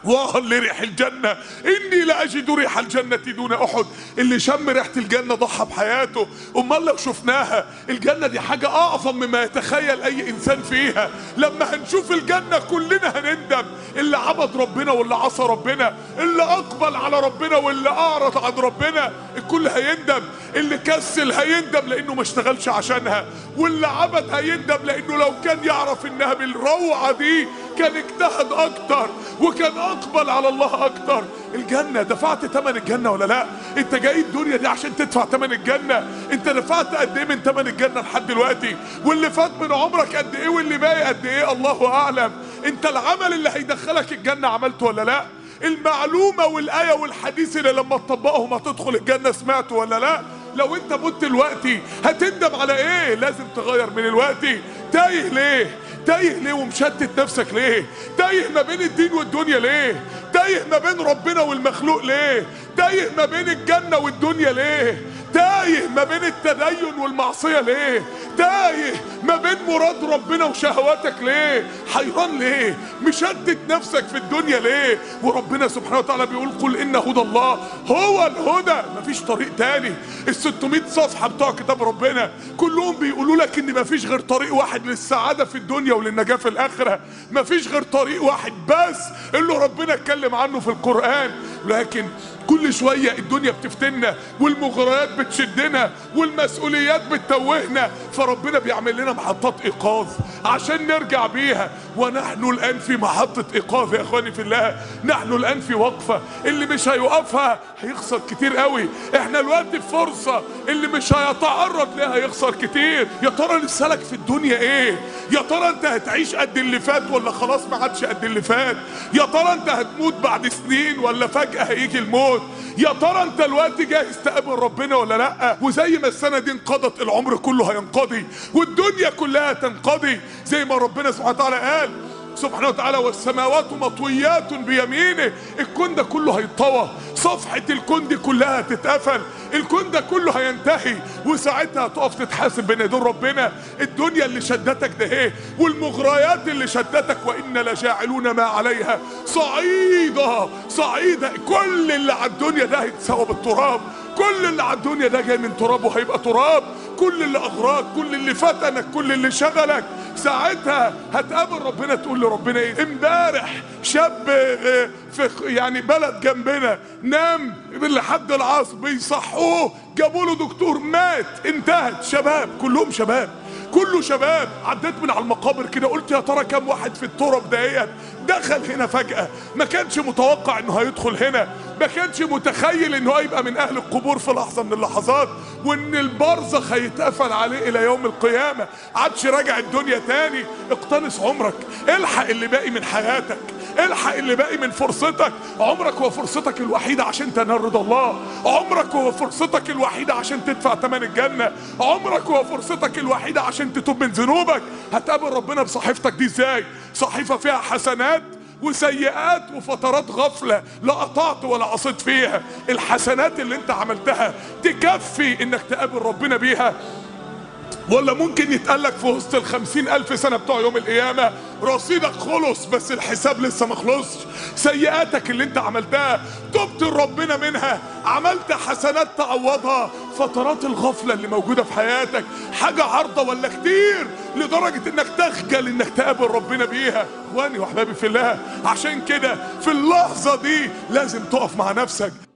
واه لريح الجنة إني لأجد ريح الجنة دون أحد اللي شم ريحة الجنة ضحى بحياته أمال لو شفناها الجنة دي حاجة أعظم مما يتخيل أي إنسان فيها لما هنشوف الجنة كلنا هنندم اللي عبد ربنا واللي عصى ربنا اللي أقبل على ربنا واللي أعرض عن ربنا الكل هيندم اللي كسل هيندم لأنه ما اشتغلش عشانها واللي عبد هيندم لأنه لو كان يعرف إنها بالروعة دي كان اجتهد أكتر وكان اقبل على الله اكتر الجنه دفعت ثمن الجنه ولا لا انت جاي الدنيا دي عشان تدفع ثمن الجنه انت دفعت قد ايه من ثمن الجنه لحد دلوقتي واللي فات من عمرك قد ايه واللي باقي قد ايه الله اعلم انت العمل اللي هيدخلك الجنه عملته ولا لا المعلومه والايه والحديث اللي لما تطبقهم هتدخل الجنه سمعته ولا لا لو انت مت دلوقتي هتندم على ايه لازم تغير من الوقت تايه ليه تايه ليه ومشتت نفسك ليه تايه ما بين الدين والدنيا ليه تايه ما بين ربنا والمخلوق ليه تايه ما بين الجنة والدنيا ليه تايه ما بين التدين والمعصية ليه تايه ما بين مراد ربنا وشهواتك ليه حيران ليه مشتت نفسك في الدنيا ليه وربنا سبحانه وتعالى بيقول قل ان هدى الله هو الهدى مفيش طريق تاني ال 600 صفحة بتوع كتاب ربنا كلهم بيقولوا لك ان مفيش غير طريق واحد للسعادة في الدنيا وللنجاة في الاخرة مفيش غير طريق واحد بس اللي ربنا اتكلم عنه في القرآن لكن كل شوية الدنيا بتفتنا والمغريات بتشدنا والمسؤوليات بتتوهنا فربنا بيعمل لنا محطات ايقاظ عشان نرجع بيها ونحن الان في محطة ايقاظ يا اخواني في الله نحن الان في وقفة اللي مش هيوقفها هيخسر كتير قوي احنا الوقت في فرصة اللي مش هيتعرض لها هيخسر كتير يا ترى لسه لك في الدنيا ايه يا ترى انت هتعيش قد اللي فات ولا خلاص ما عادش قد اللي فات يا ترى انت هتموت بعد سنين ولا فجأة هيجي الموت يا ترى انت الوقت جاهز تقابل ربنا ولا لا وزي ما السنه دي انقضت العمر كله هينقضي والدنيا كلها تنقضي زي ما ربنا سبحانه وتعالى قال سبحانه وتعالى والسماوات مطويات بيمينه الكون ده كله هيتطوى صفحة الكون دي كلها هتتقفل الكون ده كله هينتهي وساعتها هتقف تتحاسب بين ايدين ربنا الدنيا اللي شدتك ده ايه والمغريات اللي شدتك وإن لجاعلون ما عليها صعيدة صعيدة كل اللي على الدنيا ده هيتساوى بالتراب كل اللي على الدنيا ده جاي من تراب وهيبقى تراب كل اللي اغراك كل اللي فتنك كل اللي شغلك ساعتها هتقابل ربنا تقول لربنا ايه امبارح شاب آه، في يعني بلد جنبنا نام لحد العصر بيصحوه جابوا له دكتور مات انتهت شباب كلهم شباب كله شباب عديت من على المقابر كده قلت يا ترى كام واحد في التراب دهيت دخل هنا فجأة ما كانش متوقع انه هيدخل هنا ما كانش متخيل انه هيبقى من اهل القبور في لحظة من اللحظات وان البرزخ هيتقفل عليه الى يوم القيامة عادش راجع الدنيا تاني اقتنص عمرك الحق اللي باقي من حياتك الحق اللي باقي من فرصتك عمرك هو فرصتك الوحيدة عشان تنال رضا الله عمرك هو فرصتك الوحيدة عشان تدفع ثمن الجنة عمرك هو فرصتك الوحيدة عشان تتوب من ذنوبك هتقابل ربنا بصحيفتك دي ازاي صحيفة فيها حسنات وسيئات وفترات غفلة لا قطعت ولا عصيت فيها الحسنات اللي انت عملتها تكفي انك تقابل ربنا بيها ولا ممكن يتقالك في وسط الخمسين ألف سنة بتوع يوم القيامة رصيدك خلص بس الحساب لسه ما خلصش سيئاتك اللي انت عملتها تبت ربنا منها عملت حسنات تعوضها فترات الغفلة اللي موجودة في حياتك حاجة عارضة ولا كتير لدرجة انك تخجل انك تقابل ربنا بيها اخواني واحبابي في الله عشان كده في اللحظة دي لازم تقف مع نفسك